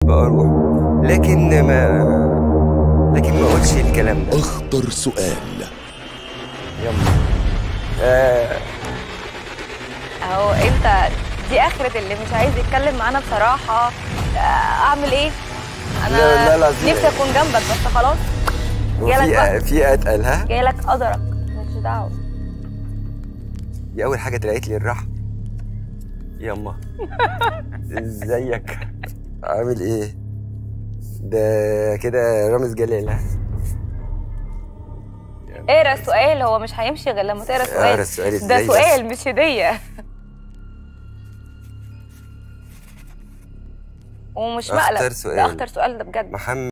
احب اروح لكن ما لكن ما اقولش الكلام ده أخطر سؤال يلا آه اهو انت دي اخرة اللي مش عايز يتكلم معانا بصراحة آه، اعمل ايه؟ انا لا، لا، لا، في- نفسي اكون جنبك بس خلاص جالك بقى. في في اتقل ها جايلك قدرك مش دعوة دي اول حاجه طلعت لي الراحه يما ازيك عامل ايه ده كده رامز جلال ها اقرا السؤال هو مش هيمشي غير لما تقرا السؤال اقرا السؤال ده ازاي بس؟ سؤال مش هدية ومش أختار مقلب سؤال. ده اختار سؤال ده بجد محمد